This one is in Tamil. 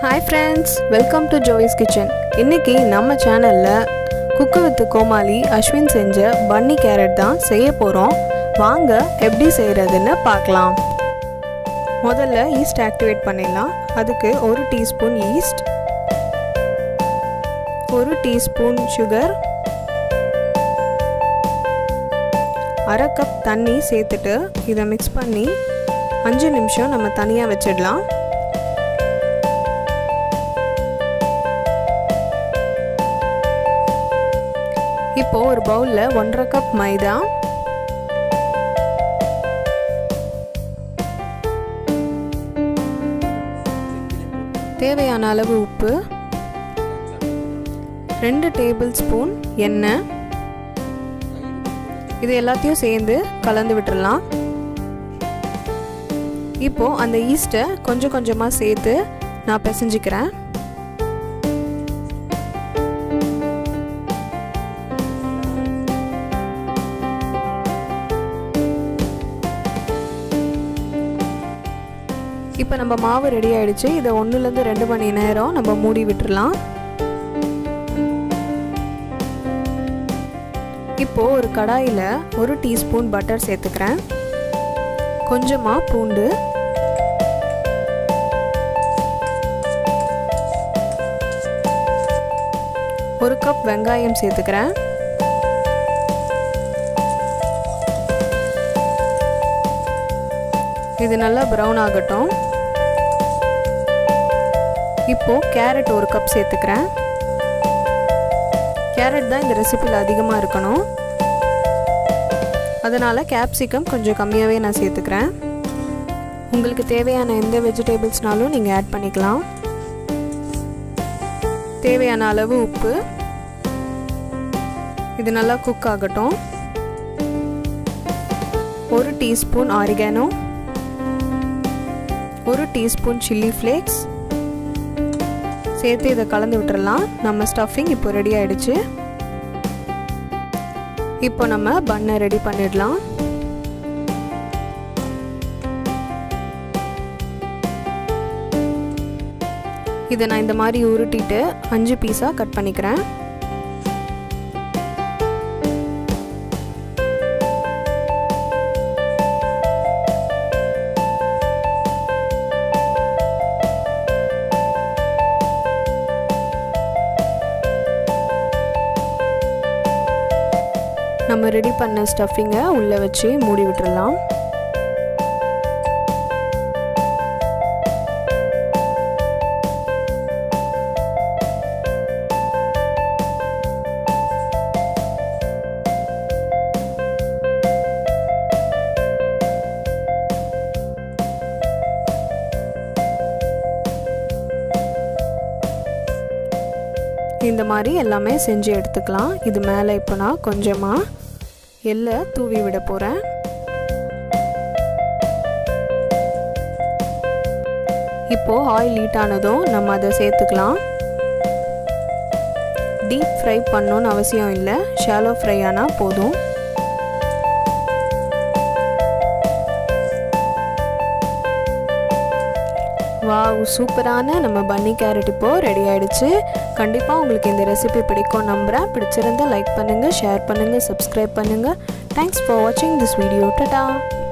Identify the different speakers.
Speaker 1: hi friends welcome to Joy's kitchen இன்னைக்கு நம்ம சேனலில் குக்கு வித் கோமாளி அஸ்வின் செஞ்ச பன்னி கேரட் தான் செய்ய போகிறோம் வாங்க எப்படி செய்கிறதுன்னு பார்க்கலாம் முதல்ல ஈஸ்ட் ஆக்டிவேட் பண்ணிடலாம் அதுக்கு ஒரு டீஸ்பூன் ஈஸ்ட் ஒரு டீஸ்பூன் சுகர் அரை கப் தண்ணி சேர்த்துட்டு இதை மிக்ஸ் பண்ணி அஞ்சு நிமிஷம் நம்ம தனியாக வச்சிடலாம் இப்போ ஒரு பவுலில் ஒன்றரை கப் மைதா தேவையான அளவு உப்பு ரெண்டு டேபிள் ஸ்பூன் எண்ணெய் இது எல்லாத்தையும் சேர்ந்து கலந்து விட்டுடலாம் இப்போ அந்த ஈஸ்ட்டை கொஞ்சம் கொஞ்சமாக சேர்த்து நான் பிசைஞ்சிக்கிறேன் இப்போ நம்ம மாவு ரெடி ஆயிடுச்சு இதை ஒன்றுலேருந்து ரெண்டு மணி நேரம் நம்ம மூடி விட்டுறலாம் இப்போ ஒரு கடாயில் ஒரு டீஸ்பூன் பட்டர் சேர்த்துக்கிறேன் கொஞ்சமாக பூண்டு ஒரு கப் வெங்காயம் சேர்த்துக்கிறேன் இது நல்லா ப்ரௌன் ஆகட்டும் இப்போ கேரட் ஒரு கப் சேர்த்துக்கிறேன் கேரட் தான் இந்த ரெசிபியில் அதிகமாக இருக்கணும் அதனால் கேப்சிகம் கொஞ்சம் கம்மியாகவே நான் சேர்த்துக்கிறேன் உங்களுக்கு தேவையான எந்த வெஜிடபிள்ஸ்னாலும் நீங்கள் ஆட் பண்ணிக்கலாம் தேவையான அளவு உப்பு இது நல்லா குக் ஆகட்டும் ஒரு டீஸ்பூன் ஆரிகானோ ஒரு டீஸ்பூன் சில்லி ஃப்ளேக்ஸ் சேர்த்து இதை கலந்து விட்டுறலாம் நம்ம ஸ்டஃபிங் இப்போ ரெடி ஆயிடுச்சு இப்போ நம்ம பண்ணை ரெடி பண்ணிடலாம் இதை நான் இந்த மாதிரி உருட்டிட்டு அஞ்சு பீஸாக கட் பண்ணிக்கிறேன் நம்ம ரெடி பண்ண ஸ்டஃபிங்கை உள்ளே வச்சு மூடி விட்டுடலாம் இந்த மாதிரி எல்லாமே செஞ்சு எடுத்துக்கலாம் இது மேலே இப்போ நான் கொஞ்சமாக எல்லை தூவி விட போகிறேன் இப்போது ஆயில் ஹீட் ஆனதும் நம்ம அதை சேர்த்துக்கலாம் டீப் ஃப்ரை பண்ணணுன்னு அவசியம் இல்லை ஷாலோ ஃப்ரை ஆனால் போதும் வாவ் சூப்பரான நம்ம பன்னி கேரட் இப்போது ரெடி ஆகிடுச்சு கண்டிப்பாக உங்களுக்கு இந்த ரெசிபி பிடிக்கும் நம்புகிறேன் பிடிச்சிருந்தா லைக் பண்ணுங்கள் ஷேர் பண்ணுங்கள் சப்ஸ்கிரைப் பண்ணுங்கள் தேங்க்ஸ் ஃபார் வாட்சிங் திஸ் வீடியோ டட்டா